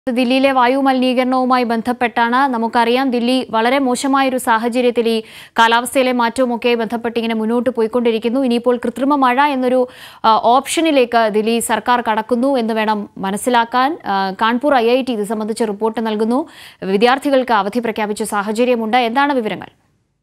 ദില്ലിയിലെ വായു മലിനീകരണവുമായി ബന്ധപ്പെട്ടാണ് നമുക്കറിയാം ദില്ലി വളരെ മോശമായ ഒരു സാഹചര്യത്തിൽ ഈ കാലാവസ്ഥയിലെ മാറ്റവുമൊക്കെ ബന്ധപ്പെട്ട് ഇങ്ങനെ മുന്നോട്ട് പോയിക്കൊണ്ടിരിക്കുന്നു ഇനിയിപ്പോൾ കൃത്രിമ മഴ എന്നൊരു ആ, ഓപ്ഷനിലേക്ക് ദില്ലി സർക്കാർ കടക്കുന്നു എന്ന് വേണം മനസ്സിലാക്കാൻ ആ, കാൺപൂർ ഐ ഐ ടി ഇത് സംബന്ധിച്ച് റിപ്പോർട്ട് നൽകുന്നു വിദ്യാർത്ഥികൾക്ക് അവധി പ്രഖ്യാപിച്ച സാഹചര്യമുണ്ട് എന്താണ് വിവരങ്ങൾ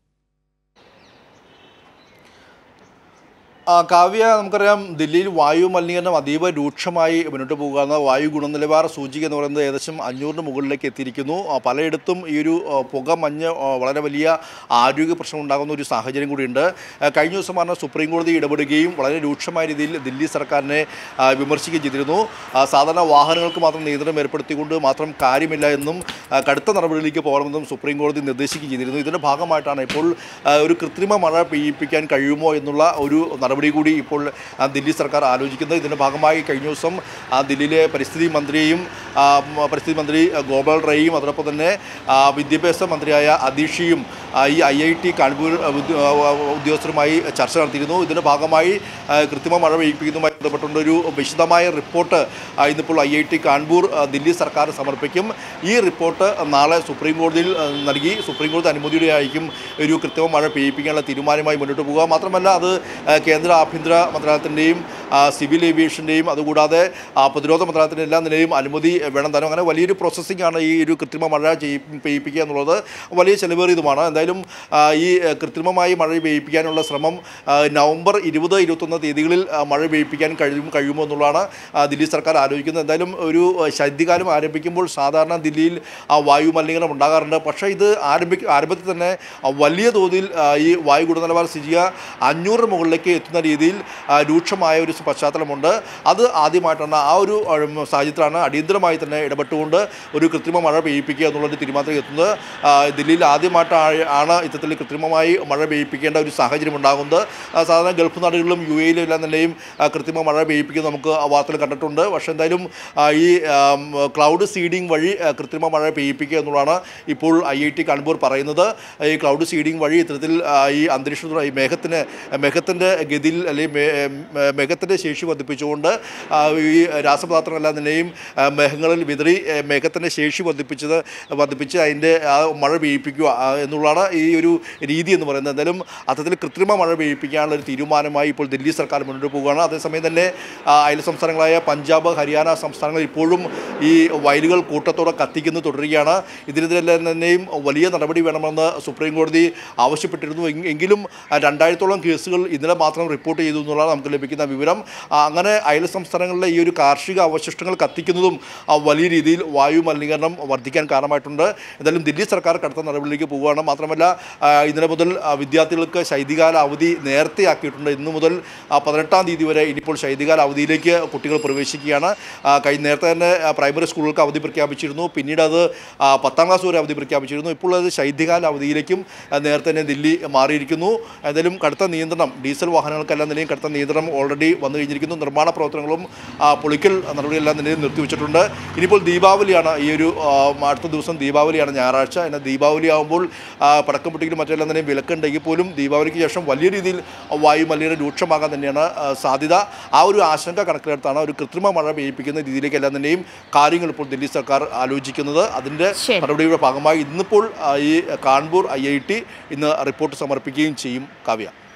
ആ, കാവ്യ നമുക്കറിയാം ദില്ലിയിൽ വായു മലിനീകരണം അതീവ രൂക്ഷമായി മുന്നോട്ട് പോകുകയാണ് വായു ഗുണനിലവാര സൂചിക എന്ന് പറയുന്നത് ഏകദേശം അഞ്ഞൂറിന് മുകളിലേക്ക് എത്തിയിരിക്കുന്നു ആ, പലയിടത്തും ഈ ഒരു ആ, പുക മഞ്ഞ് ആ, വളരെ വലിയ ആരോഗ്യ പ്രശ്നം ഉണ്ടാകുന്ന ഒരു സാഹചര്യം കൂടിയുണ്ട് ആ, കഴിഞ്ഞ ദിവസമാണ് സുപ്രീം കോടതി ഇടപെടുകയും വളരെ രൂക്ഷമായ രീതിയിൽ ദില്ലി സർക്കാരിനെ ആ, വിമർശിക്കുകയും ചെയ്തിരുന്നു ആ, സാധാരണ വാഹനങ്ങൾക്ക് മാത്രം നിയന്ത്രണം ഏർപ്പെടുത്തിക്കൊണ്ട് മാത്രം കാര്യമില്ല എന്നും ആ, കടുത്ത നടപടികളിലേക്ക് പോകണമെന്നും സുപ്രീം കോടതി നിർദ്ദേശിക്കുകയും ചെയ്തിരുന്നു ഇതിൻ്റെ ഭാഗമായിട്ടാണ് ഇപ്പോൾ ആ, ഒരു കൃത്രിമ മഴ പെയ്യിപ്പിക്കാൻ കഴിയുമോ എന്നുള്ള ഒരു നടപടി കൂടി ഇപ്പോൾ ആ, ദില്ലി സർക്കാർ ആലോചിക്കുന്നത് ഇതിൻ്റെ ഭാഗമായി കഴിഞ്ഞ ദിവസം ആ, ദില്ലിയിലെ പരിസ്ഥിതി മന്ത്രിയെയും ആ, മ- പരിസ്ഥിതി മന്ത്രി ആ, ഗോപാൽ റേയും അതോടൊപ്പം തന്നെ ആ, വിദ്യാഭ്യാസ മന്ത്രിയായ അദീഷിയും ആ, ഈ ഐ ഐ ടി കാൺപൂർ ആ, ഉദ്യ- ആ, ഉദ്യോഗസ്ഥരുമായി ചർച്ച നടത്തിയിരുന്നു ഇതിൻ്റെ ഭാഗമായി ആ, കൃത്രിമ മഴ പെയ്യിപ്പിക്കുന്നതുമായി ബന്ധപ്പെട്ടുള്ള ഒരു വിശദമായ റിപ്പോർട്ട് ആ, ഇന്നിപ്പോൾ ഐ ഐ ടി കാൺപൂർ ആ, ദില്ലി സർക്കാർ സമർപ്പിക്കും ഈ റിപ്പോർട്ട് നാളെ സുപ്രീം കോടതിയിൽ ആ, നൽകി സുപ്രീം കോടതി അനുമതിയുടെ ആയിരിക്കും ഒരു കൃത്രിമ മഴ പെയ്യിപ്പിക്കാനുള്ള തീരുമാനമായി മുന്നോട്ട് പോകുക മാത്രമല്ല അത് ആ, കേന്ദ്ര ആഭ്യന്തര മന്ത്രാലയത്തിൻ്റെയും ആ, സിവിൽ ഏവിയേഷൻ്റെയും അതുകൂടാതെ ആ, പ്രതിരോധ മന്ത്രാലയത്തിൻ്റെ എല്ലാ നിലയും അനുമതി വേണം താനും അങ്ങനെ വലിയൊരു പ്രോസസ്സിംഗ് ആണ് ഈ ഒരു കൃത്രിമ മഴ ചെയ്യി പെയ്യിപ്പിക്കുക എന്നുള്ളത് വലിയ ചെലവേറിയതുമാണ് എന്തായാലും ആ, ഈ ആ, കൃത്രിമമായി മഴ പെയ്യിപ്പിക്കാനുള്ള ശ്രമം ആ, നവംബർ ഇരുപത് ഇരുപത്തൊന്ന് തീയതികളിൽ ആ, മഴ പെയ്യിപ്പിക്കാൻ കഴിയും കഴിയുമോ എന്നുള്ളതാണ് ആ, ദില്ലി സർക്കാർ ആലോചിക്കുന്നത് എന്തായാലും ഒരു ആ, ശൈത്യകാലം ആരംഭിക്കുമ്പോൾ സാധാരണ ദില്ലിയിൽ ആ, വായു മലിനീകരണം ഉണ്ടാകാറുണ്ട് പക്ഷേ ഇത് ആരംഭി ആരംഭത്തിൽ തന്നെ ആ, വലിയ തോതിൽ ആ, ഈ വായു ഗുണനിലവാര സ്ഥിതിയ അഞ്ഞൂറ് മുകളിലേക്ക് എത്തുന്ന രീതിയിൽ ആ, രൂക്ഷമായ ഒരു പശ്ചാത്തലമുണ്ട് അത് ആദ്യമായിട്ടാണ് ആ ഒരു ഉം, സാഹചര്യത്തിലാണ് അടിയന്തരമായി തന്നെ ഇടപെട്ടുകൊണ്ട് ഒരു കൃത്രിമ മഴ പെയ്യിപ്പിക്കുക എന്നുള്ളൊരു തീരുമാനത്തിൽ എത്തുന്നത് ആ, ദില്ലിയിൽ ആദ്യമായിട്ടാണ് ആണ് ഇത്തരത്തിൽ കൃത്രിമമായി മഴ പെയ്യിപ്പിക്കേണ്ട ഒരു സാഹചര്യം ഉണ്ടാകുന്നത് ആ, സാധാരണ ഗൾഫ് നാടുകളിലും യു എയിലും എല്ലാം നിലയും ആ, കൃത്രിമ മഴ പെയ്യിപ്പിക്കുന്നത് നമുക്ക് ആ വാർത്തകൾ കണ്ടിട്ടുണ്ട് പക്ഷേ എന്തായാലും ആ, ഈ ആം, ക്ലൗഡ് സീഡിംഗ് വഴി ആ, കൃത്രിമ മഴ പെയ്യിപ്പിക്കുക എന്നുള്ളതാണ് ഇപ്പോൾ ഐ ഐ ടി കാൺപൂർ പറയുന്നത് ഈ ക്ലൗഡ് സീഡിംഗ് വഴി ഇത്തരത്തിൽ ആ, ഈ അന്തരീക്ഷത്തിൽ ഈ മേഘത്തിന് മേഘത്തിൻ്റെ ഗതിയിൽ അല്ലെങ്കിൽ മേ- മേ- മേഘത്തിൻ്റെ ശേഷി വർദ്ധിപ്പിച്ചുകൊണ്ട് ആ, ഈ രാസപദാർത്ഥങ്ങളെല്ലാം നിലയും ആ, മേഘങ്ങളിൽ വിതറി ആ, മേഘത്തിൻ്റെ ശേഷി വർദ്ധിപ്പിച്ചത് വർദ്ധിപ്പിച്ച് അതിൻ്റെ ആ മഴ പെയ്യിപ്പിക്കുക ആ, എന്നുള്ളതാണ് ഈ ഒരു രീതി എന്ന് പറയുന്നത് എന്തായാലും അത്തരത്തിൽ കൃത്രിമ മഴ പെയ്യിപ്പിക്കാനുള്ള ഒരു തീരുമാനമായി ഇപ്പോൾ ദില്ലി സർക്കാർ മുന്നോട്ട് പോവുകയാണ് അതേസമയം തന്നെ ആ, അയൽ സംസ്ഥാനങ്ങളായ പഞ്ചാബ് ഹരിയാന സംസ്ഥാനങ്ങൾ ഇപ്പോഴും ഈ വയലുകൾ കൂട്ടത്തോടെ കത്തിക്കുന്നത് തുടരുകയാണ് ഇതിനെതിരെല്ലാം തന്നെയും വലിയ നടപടി വേണമെന്ന് സുപ്രീം കോടതി ആവശ്യപ്പെട്ടിരുന്നു എങ്- എങ്കിലും ആ, രണ്ടായിരത്തോളം കേസുകൾ ഇന്നലെ മാത്രം റിപ്പോർട്ട് ചെയ്തു എന്നുള്ളതാണ് നമുക്ക് ലഭിക്കുന്ന വിവരം ആ, അങ്ങനെ അയൽ സംസ്ഥാനങ്ങളിലെ ഈ ഒരു കാർഷിക അവശിഷ്ടങ്ങൾ കത്തിക്കുന്നതും ആ, വലിയ രീതിയിൽ വായു മലിനീകരണം വർദ്ധിക്കാൻ കാരണമായിട്ടുണ്ട് എന്തായാലും ദില്ലി സർക്കാർ കടുത്ത നടപടിയിലേക്ക് പോവുകയാണ് മാത്രമല്ല ആ, ഇന്നലെ മുതൽ ആ, വിദ്യാർത്ഥികൾക്ക് ശൈത്യകാല അവധി നേരത്തെ ആക്കിയിട്ടുണ്ട് ഇന്നു മുതൽ ആ, പതിനെട്ടാം തീയതി വരെ ഇനിയിപ്പോൾ ശൈത്യകാല അവധിയിലേക്ക് കുട്ടികൾ പ്രവേശിക്കുകയാണ് ആ, കഴിഞ്ഞ നേരത്തെ തന്നെ ആ, പ്രൈമറി സ്കൂളുകൾക്ക് അവധി പ്രഖ്യാപിച്ചിരുന്നു പിന്നീട് അത് ആ, പത്താം ക്ലാസ് വരെ അവധി പ്രഖ്യാപിച്ചിരുന്നു ഇപ്പോൾ അത് ശൈത്യകാല അവധിയിലേക്കും ആ, നേരത്തെ തന്നെ ദില്ലി മാറിയിരിക്കുന്നു എന്തായാലും കടുത്ത നിയന്ത്രണം ഡീസൽ വാഹനങ്ങൾക്കെല്ലാം നിലയും കടുത്ത നിയന്ത്രണം ഓൾറെഡി വന്നു കഴിഞ്ഞിരിക്കുന്നു നിർമ്മാണ പ്രവർത്തനങ്ങളും ആ, പൊളിക്കൽ നടപടിയെല്ലാം നിലയിൽ നിർത്തിവെച്ചിട്ടുണ്ട് ഇനിയിപ്പോൾ ദീപാവലിയാണ് ഈ ഒരു ആ, അടുത്ത ദിവസം ദീപാവലിയാണ് ഞായറാഴ്ച എന്നാൽ ദീപാവലി ആകുമ്പോൾ ആ, പടക്കം പൊട്ടിക്കലും മറ്റെല്ലാം തന്നെ വിലക്കുണ്ടെങ്കിൽ പോലും ദീപാവലിക്ക് ശേഷം വലിയ രീതിയിൽ വായു മലിനീകരണം രൂക്ഷമാകാൻ തന്നെയാണ് ആ, സാധ്യത ആ ഒരു ആശങ്ക കണക്കിലെടുത്താണ് ഒരു കൃത്രിമ മഴ പെയ്യിപ്പിക്കുന്ന രീതിയിലേക്കെല്ലാം തന്നെയും കാര്യങ്ങൾ ഇപ്പോൾ ദില്ലി സർക്കാർ ആലോചിക്കുന്നത് അതിൻ്റെ ശരി. നടപടിയുടെ ഭാഗമായി ഇന്നിപ്പോൾ ആ, ഈ കാൺപൂർ ഐ ഐ ടി ഇന്ന് റിപ്പോർട്ട് സമർപ്പിക്കുകയും ചെയ്യും കാവ്യ